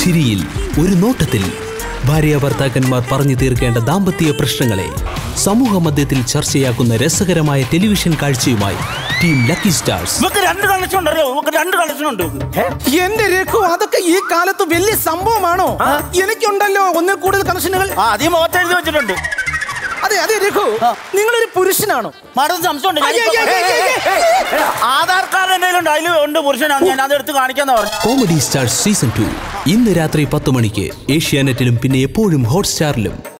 ചിരിയിൽ ഒരു നോട്ടത്തിൽ ഭാര്യ ഭർത്താക്കന്മാർ പറഞ്ഞു തീർക്കേണ്ട ദാമ്പത്യ പ്രശ്നങ്ങളെ സമൂഹ മധ്യത്തിൽ ചർച്ചയാക്കുന്ന രസകരമായ ടെലിവിഷൻ കാഴ്ചയുമായി ടീം ലക്കി സ്റ്റാർസ് ഇവക്ക് രണ്ട് കണക്ഷൻ ഉണ്ട് അറിയോ ഇവക്ക് രണ്ട് കണക്ഷൻ ഉണ്ട് എന്റെ രഘു അതൊക്കെ ഈ കാലത്ത് വലിയ സംഭവമാണോ എനിക്കുണ്ടല്ലോ ഒന്നിൽ കൂടുതൽ കണക്ഷനുകൾ ആ അതീ മുഖത്ത് എഴുതി വെച്ചിട്ടുണ്ട് അതെ അതെ രഘു നിങ്ങളൊരു പുരുഷനാണോ മാഡം സംശയമുണ്ട് അയ്യ, അയ്യ, അയ്യ, അയ്യ, അയ്യ. ആധാർ കാർഡ് എന്തെങ്കിലും ഉണ്ട് അതിൽ ഉണ്ട് പുരുഷനാണ് ഞാൻ അത് എടുത്ത് കാണിക്കാന്ന് പറഞ്ഞു കോമഡി സ്റ്റാർസ് സീസൺ ടു ഇന്ന് രാത്രി പത്ത് മണിക്ക് ഏഷ്യാനെറ്റിലും പിന്നെ എപ്പോഴും ഹോട്ട്സ്റ്റാറിലും